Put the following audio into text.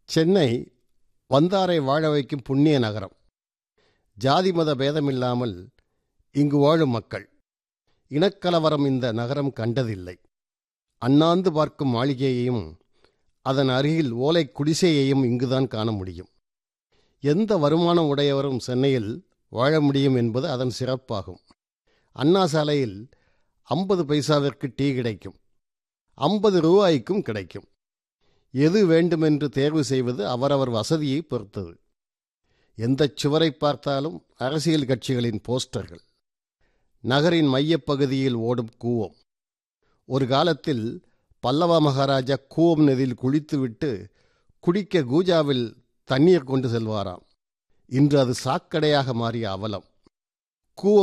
சென்னை வந்தாரை வாழ வைக்கும் புண்ணிய நகரம் ஜாதி மத பேதமில்லாமல் இங்கு வாழும் மக்கள் இனக்கலவரம் இந்த நகரம் கண்டதில்லை அண்ணாந்து பார்க்கும் மாளிகையையும் அதன் அருகில் ஓலை குடிசையையும் இங்குதான் காண முடியும் எந்த வருமானம் உடையவரும் சென்னையில் வாழ முடியும் என்பது அதன் சிறப்பாகும் அண்ணா சாலையில் ஐம்பது பைசாவிற்கு டீ கிடைக்கும் ஐம்பது ரூபாய்க்கும் கிடைக்கும் எது வேண்டுமென்று தேர்வு செய்வது அவரவர் வசதியை பொறுத்தது எந்த சுவரை பார்த்தாலும் அரசியல் கட்சிகளின் போஸ்டர்கள் நகரின் மையப்பகுதியில் ஓடும் கூவம் ஒரு காலத்தில் பல்லவ மகாராஜா கூவம் நதியில் குளித்துவிட்டு குடிக்க கூஜாவில் தண்ணீர் கொண்டு செல்வாராம் இன்று அது சாக்கடையாக மாறிய அவலம் கூவம்